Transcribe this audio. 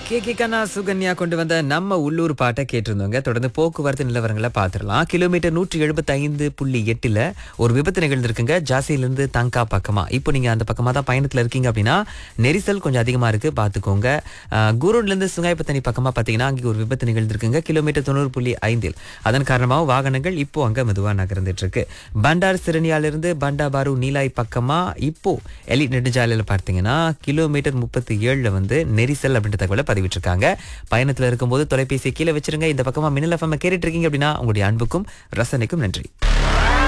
K K கண்ணா சுகன்யா கொண்டு வந்த நம்ம உள்ளூர் பாட்டை கேட்டிருந்தோங்க தொடர்ந்து போக்குவரத்து நிலவரங்களை பார்த்துடலாம் கிலோமீட்டர் நூற்றி எழுபத்தி ஐந்து புள்ளி எட்டுல ஒரு விபத்து நிகழ்ந்திருக்குங்க ஜாசியிலிருந்து தங்கா பக்கமா இப்போ நீங்க அந்த பக்கமா தான் பயணத்துல இருக்கீங்க அப்படின்னா நெரிசல் கொஞ்சம் அதிகமா இருக்கு பார்த்துக்கோங்க அஹ், குரூன்ல இருந்து சுங்காய்பத்தனி பக்கமா பார்த்தீங்கன்னா அங்கே ஒரு விபத்து நிகழ்ந்திருக்குங்க கிலோமீட்டர் தொண்ணூறு புள்ளி ஐந்தில் அதன் காரணமாக வாகனங்கள் இப்போ அங்க மெதுவா நகர்ந்துட்டு இருக்கு பண்டார் சிறுனியாலிருந்து பண்டா பாரு நீலாய் பக்கமா இப்போ எலி நெடுஞ்சாலையில் பார்த்தீங்கன்னா கிலோமீட்டர் முப்பத்தி ஏழுல வந்து நெரிசல் அப்படின்ற தகவலை பதிவிட்டிருக்காங்க பயணத்துல இருக்கும்போது தொலைபேசியை கீழே வச்சிருங்க இந்த பக்கமா மின்னல் எஃப்எம் கேட்டுட்டு இருக்கீங்க அப்படின்னா உங்களுடைய அன்புக்கும் ரசனைக்கும் நன்றி